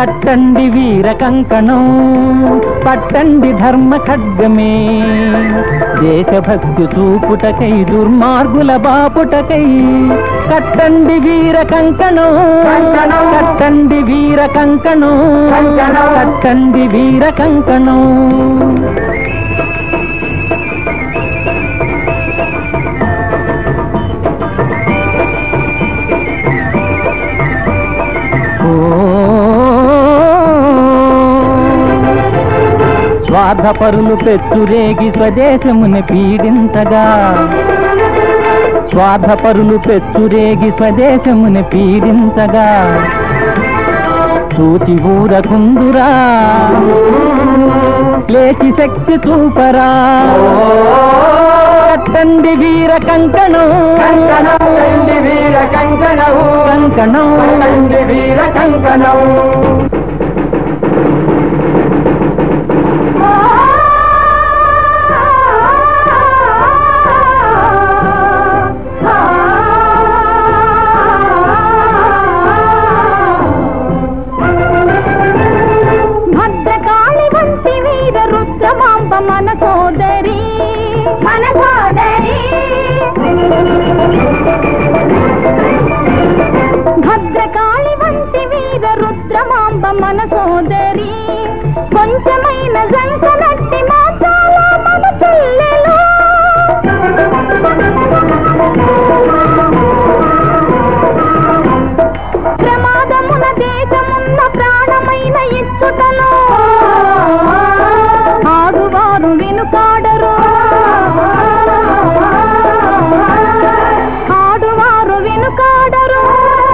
కట్టండి వీర కంకణం పట్టండి ధర్మ ఖడ్గమే దేశభక్తి చూపుటకై దుర్మార్గుల బాపుటకై కట్టండి వీర కంకణం కంకణం. కట్టండి వీర కంకణం కంకణం. కట్టండి వీర కంకణం స్వార్థపరులు పెచ్చురేగి స్వదేశముని పీడించగా స్వార్థపరులు పెచ్చురేగి స్వదేశముని పీడించగా చూచి ఊరకుందురా లేచి శక్తి చూపరా కట్టండి వీర కంకణం కంకణం కండి వీర కంకణం కంకణం కండి వీర కంకణం భద్రకాళి వంటి వీర రుద్రమాంబ మన సోదరి మన సోదరి భద్రకాళి వంటి వీర రుద్రమాంబ మన సోదరి కొంచెమైన జంకనట్టి మాత్రాల మన చెల్లెలు ప్రమాదమున దేశమున్న ప్రాణమైన ఇచ్చుటలో ఆడువారు వెనుకాడరు ఆడువారు వెనుకాడరు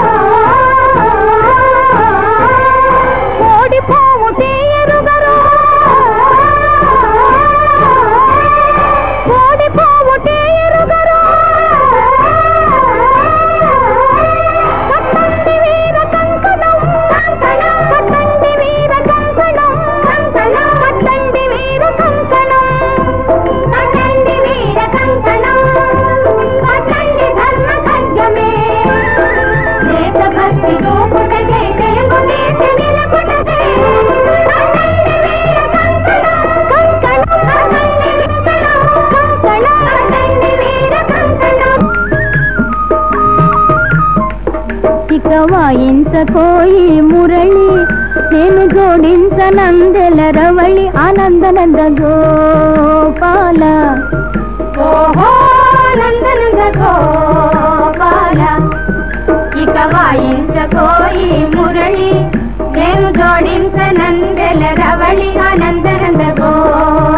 ఓడిపోవుటే ఎరుగరు ఓడిపోవుటే ఎరుగరు కట్టండి వీర కంకణం కంకణం కట్టండి వీర కంకణం కంకణం కట్టండి వీర కంకణం కట్టండి వీర కంకణం కట్టండి ధర్మ ఖడ్గమే దేశభక్తి రూపుటకే తెలుగు దేశ నిలబుటకే కట్టండి వీర కంకణం కంకణం కట్టండి కంకణం కంకణం కట్టండి వీర కంకణం ఇక వాయించకోయి మురళి నేను జోడించనందెల రవళి ఆనందనంద గోపాల ఓహో నందనంద గోపాల ఇక వాయించకోయి మురళి నేను జోడించనందెల రవళి ఆనందనంద గోపాల